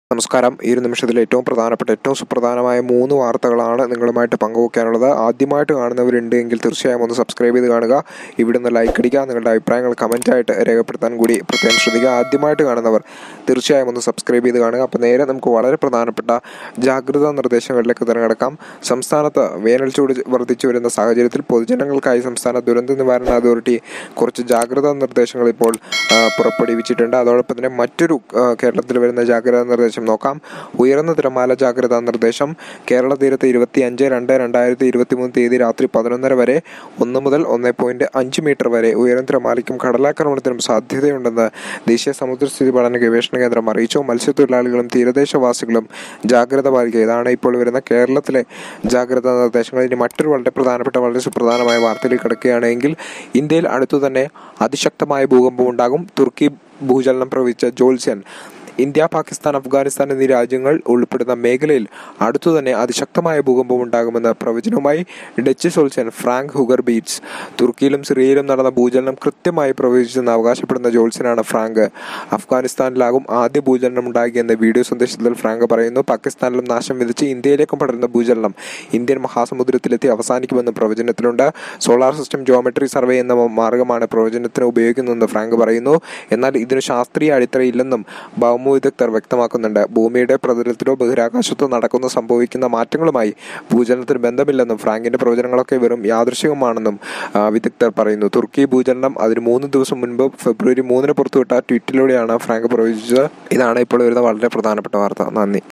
നമസ്കാരം ഈ ഒരു നിമിഷത്തിൽ ഏറ്റവും പ്രധാനപ്പെട്ട ഏറ്റവും സുപ്രധാനമായ മൂന്ന് വാർത്തകളാണ് നിങ്ങളുമായിട്ട് പങ്കുവയ്ക്കാനുള്ളത് ആദ്യമായിട്ട് കാണുന്നവരുണ്ട് എങ്കിൽ തീർച്ചയായും ഒന്ന് സബ്സ്ക്രൈബ് ചെയ്ത് കാണുക ഇവിടുന്ന് ലൈക്ക് അടിക്കുക നിങ്ങളുടെ അഭിപ്രായങ്ങൾ കമൻറ്റായിട്ട് രേഖപ്പെടുത്താൻ കൂടി പ്രത്യേകം ശ്രദ്ധിക്കുക ആദ്യമായിട്ട് കാണുന്നവർ തീർച്ചയായും ഒന്ന് സബ്സ്ക്രൈബ് ചെയ്ത് കാണുക അപ്പോൾ നേരെ നമുക്ക് വളരെ പ്രധാനപ്പെട്ട ജാഗ്രതാ നിർദ്ദേശങ്ങളിലേക്ക് തിരഞ്ഞെടുക്കാം സംസ്ഥാനത്ത് വേനൽ ചൂട് വർദ്ധിച്ചു വരുന്ന സാഹചര്യത്തിൽ പൊതുജനങ്ങൾക്കായി സംസ്ഥാന ദുരന്ത നിവാരണ അതോറിറ്റി കുറച്ച് ജാഗ്രതാ നിർദ്ദേശങ്ങൾ ഇപ്പോൾ ആ, പുറപ്പെടുവിച്ചിട്ടുണ്ട് അതോടൊപ്പം തന്നെ മറ്റൊരു ആ, കേരളത്തിൽ വരുന്ന ജാഗ്രതാ നിർദ്ദേശം നോക്കാം ഉയർന്ന തിരമാല ജാഗ്രതാ നിർദ്ദേശം കേരള തീരത്ത് ഇരുപത്തി അഞ്ച് രണ്ട് രണ്ടായിരത്തി ഇരുപത്തി മൂന്ന് തീയതി രാത്രി പതിനൊന്നര വരെ ഒന്ന് മുതൽ ഒന്ന് പോയിന്റ് അഞ്ച് മീറ്റർ വരെ ഉയർന്ന തിരമാലയ്ക്കും കടലാക്രമണത്തിനും സാധ്യതയുണ്ടെന്ന് ദേശീയ സമുദ്രസ്ഥിതി പഠന ഗവേഷണ കേന്ദ്രം അറിയിച്ചു മത്സ്യത്തൊഴിലാളികളും തീരദേശവാസികളും ജാഗ്രത പാലിക്കുക ഇതാണ് ഇപ്പോൾ വരുന്ന കേരളത്തിലെ ജാഗ്രതാ നിർദ്ദേശങ്ങൾ ഇനി മറ്റൊരു വളരെ പ്രധാനപ്പെട്ട വളരെ സുപ്രധാനമായ വാർത്തയിലേക്ക് കിടക്കുകയാണെങ്കിൽ ഇന്ത്യയിൽ അടുത്തു തന്നെ അതിശക്തമായ ഭൂകമ്പം ഉണ്ടാകും തുർക്കി ഭൂചലനം പ്രവചിച്ച ജോത്സ്യൻ ഇന്ത്യ പാകിസ്ഥാൻ അഫ്ഗാനിസ്ഥാൻ എന്നീ രാജ്യങ്ങൾ ഉൾപ്പെടുന്ന മേഖലയിൽ അടുത്തു തന്നെ അതിശക്തമായ ഭൂകമ്പം ഉണ്ടാകുമെന്ന പ്രവചനവുമായി ഡച്ച് സോൾസൻ ഫ്രാങ്ക് ഹുഗർ ബീറ്റ്സ് തുർക്കിയിലും സിറിയയിലും നടന്ന ഭൂചലനം കൃത്യമായി പ്രവചിച്ചെന്ന് അവകാശപ്പെടുന്ന ജോൾസനാണ് ഫ്രാങ്ക് അഫ്ഗാനിസ്ഥാനിലാകും ആദ്യ ഭൂചലനം ഉണ്ടാകിയെന്ന് വീഡിയോ സന്ദേശത്തിൽ ഫ്രാങ്ക് പറയുന്നു പാകിസ്ഥാനിലും നാശം വിധിച്ച് ഇന്ത്യയിലേക്കും പടരുന്ന ഭൂചലനം ഇന്ത്യൻ മഹാസമുദ്രത്തിലെത്തി അവസാനിക്കുമെന്ന് പ്രവചനത്തിലുണ്ട് സോളാർ സിസ്റ്റം ജോമെട്രി സർവേ എന്ന മാർഗമാണ് പ്രവചനത്തിന് ഉപയോഗിക്കുന്നതെന്ന് ഫ്രാങ്ക് പറയുന്നു എന്നാൽ ഇതിന് ശാസ്ത്രീയ അടിത്തറയില്ലെന്നും ഭൗമവിദഗ്ധർ വ്യക്തമാക്കുന്നുണ്ട് ഭൂമിയുടെ പ്രതലത്തിലോ ബഹിരാകാശത്തോ നടക്കുന്ന സംഭവിക്കുന്ന മാറ്റങ്ങളുമായി ഭൂചലനത്തിന് ബന്ധമില്ലെന്നും ഫ്രാങ്കിന്റെ പ്രവചനങ്ങളൊക്കെ വെറും യാദൃശികമാണെന്നും ആ, വിദഗ്ധർ പറയുന്നു തുർക്കി ഭൂചലനം അതിന് മൂന്ന് ദിവസം മുൻപ് ഫെബ്രുവരി മൂന്നിന് പുറത്തുവിട്ട ട്വീറ്റിലൂടെയാണ് ഫ്രാങ്ക് പ്രവചിച്ചത് ഇതാണ് ഇപ്പോൾ വരുന്ന വളരെ പ്രധാനപ്പെട്ട വാർത്ത നന്ദി